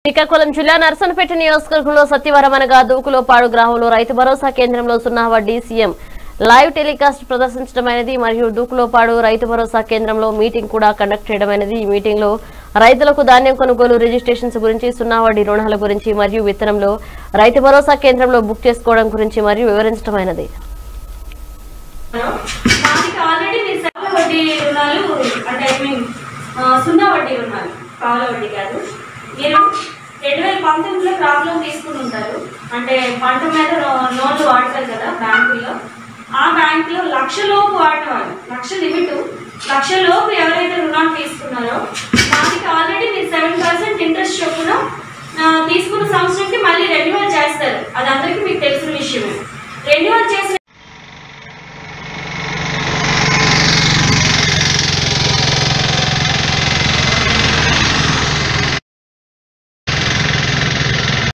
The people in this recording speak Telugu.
శ్రీకాకుళం జిల్లా నర్సనపేట నియోజకవర్గంలో సత్యవరం అనగా దూకులోపాడు గ్రామంలో రైతు భరోసా కేంద్రంలో సున్నా వడ్డీ సీఎం లైవ్ టెలికాస్ట్ ప్రదర్శించడమైనది మరియు దూకులోపాడు రైతు భరోసా కేంద్రంలో మీటింగ్ కూడా కండక్ట్ చేయడమైనది ఈ మీటింగ్ లో రైతులకు ధాన్యం కొనుగోలు రిజిస్ట్రేషన్స్ గురించి సున్నా వడ్డీ రుణాల గురించి మరియు విత్తనంలో రైతు భరోసా కేంద్రంలో బుక్ చేసుకోవడం గురించి మరియు వివరించడమైనది దానికి ఆల్రెడీ మీరు సగం వడ్డీ రుణాలు అంటే ఐ మీన్ సున్నా వడ్డీ రుణాలు పావుల వడ్డీ కాదు మీరు రెండు వేల పంతొమ్మిదిలో క్రాప్ లోన్ తీసుకుని ఉంటారు అంటే పంట మీద లో- లోన్లు వాడతారు కదా బ్యాంకుల్లో ఆ బ్యాంకులో లక్ష లోపు వాడిన వాళ్ళు లక్ష లిమిట్ లక్ష లోపు ఎవరైతే రుణాలు తీసుకున్నారో దానికి ఆల్రెడీ మీరు సెవెన్ పర్సెంట్ ఇంట్రెస్ట్ చొప్పున ఆ, తీసుకున్న సంవత్సరంకి మళ్ళీ రెన్యువల్ చేస్తారు అది అందరికీ మీకు తెలిసిన విషయమే రెన్యువల్ చేసిన